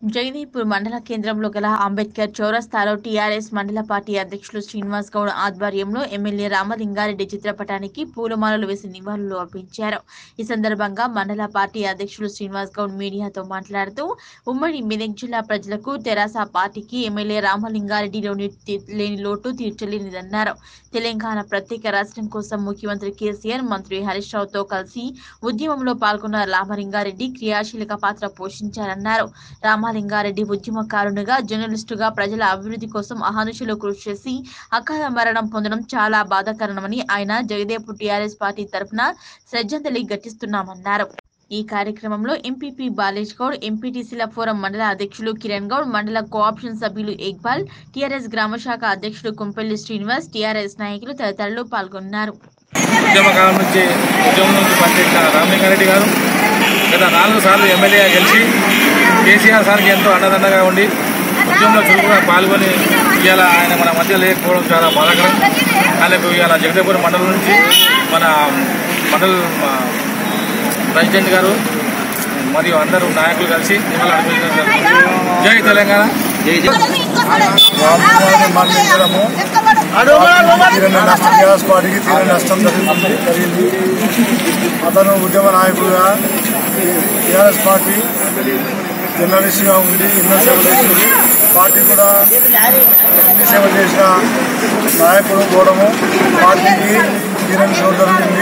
జగదీపూర్ మండల కేంద్రంలో గల అంబేద్కర్ చౌరస్తాలో టీఆర్ఎస్ మండల పార్టీ అధ్యక్షులు శ్రీనివాస్ గౌడ్ ఆధ్వర్యంలో ఎమ్మెల్యే రామలింగారెడ్డి చిత్రపటానికి పూలమాలలు వేసి నివాళులు అర్పించారు ఈ సందర్భంగా మండల పార్టీ అధ్యక్షులు శ్రీనివాస్ గౌడ్ మీడియాతో మాట్లాడుతూ ఉమ్మడి మెదక్ జిల్లా ప్రజలకు తెరాస పార్టీకి ఎమ్మెల్యే రామలింగారెడ్డిలోని తి- లేని లోటు తీర్చలేనిదన్నారు తెలంగాణ ప్రత్యేక రాష్ట్రం కోసం ముఖ్యమంత్రి కేసీఆర్ మంత్రి హరీష్ రావుతో కలిసి ఉద్యమంలో పాల్గొన్న రామలింగారెడ్డి క్రియాశీలక పాత్ర పోషించారన్నారు రామలింగారెడ్డి ఉద్యమకారునిగా జర్నలిస్టుగా ప్రజల అభివృద్ధి కోసం అహానుషులు కృషి చేసి అకాల మరణం పొందడం చాలా బాధాకరమని ఆయన జగదేపు టీఆర్ఎస్ పార్టీ తరఫున శ్రద్ధాంజలి ఘటిస్తున్నామన్నారు ఈ కార్యక్రమంలో ఎంపీపీ బాలేజ్ గౌడ్ ఎంపీటీసీల ఫోరం మండల అధ్యక్షులు కిరణ్ గౌడ్ మండల కోఆప్షన్ సభ్యులు ఇక్బాల్ టీఆర్ఎస్ గ్రామ శాఖ అధ్యక్షుడు కుంపెల్లి శ్రీనివాస్ టీఆర్ఎస్ నాయకులు తదితరులు పాల్గొన్నారు ఉద్యమకాలం నుంచి ఉద్యమం నుంచి పనిచేసిన రామలింగారెడ్డి గారు గత నాలుగు సార్లు ఎమ్మెల్యేగా గెలిచి కేసీఆర్ సార్కి ఎంతో అండదండగా ఉండి ఉద్యమంలో చురుకుగా పాల్గొని ఇవాళ ఆయన మన మధ్య లేకపోవడం చాలా బాధాకరం ఆయనకు ఇవాళ జగదేపురం మండలం నుంచి మన మండల మా ప్రెసిడెంట్ గారు మరియు అందరూ నాయకులు కలిసి నివాళులు అర్పించడం జరుగుతుంది. జై తెలంగాణ రామచంద్రాన్ని మరణించడము తీరని నష్టం టీఆర్ఎస్ పార్టీకి తీరని నష్టం జరుగుతుంది జరిగింది అతను ఉద్యమ నాయకుడుగా టీఆర్ఎస్ పార్టీ జర్నలిస్ట్గా ఉండి ఎన్నో సేవలు చేసింది పార్టీ కూడా ఎన్ని సేవలు చేసిన నాయకుడు కూడము పార్టీకి తీరని చోటు జరిగింది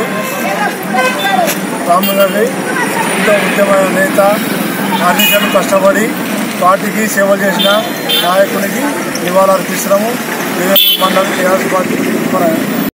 రాము గారి ఎంతో ఉద్యమ నేత అన్నిటిని కష్టపడి పార్టీకి సేవలు చేసిన నాయకునికి నివాళులు అర్పిస్తున్నాము మండలం టీఆర్ఎస్ పార్టీ మన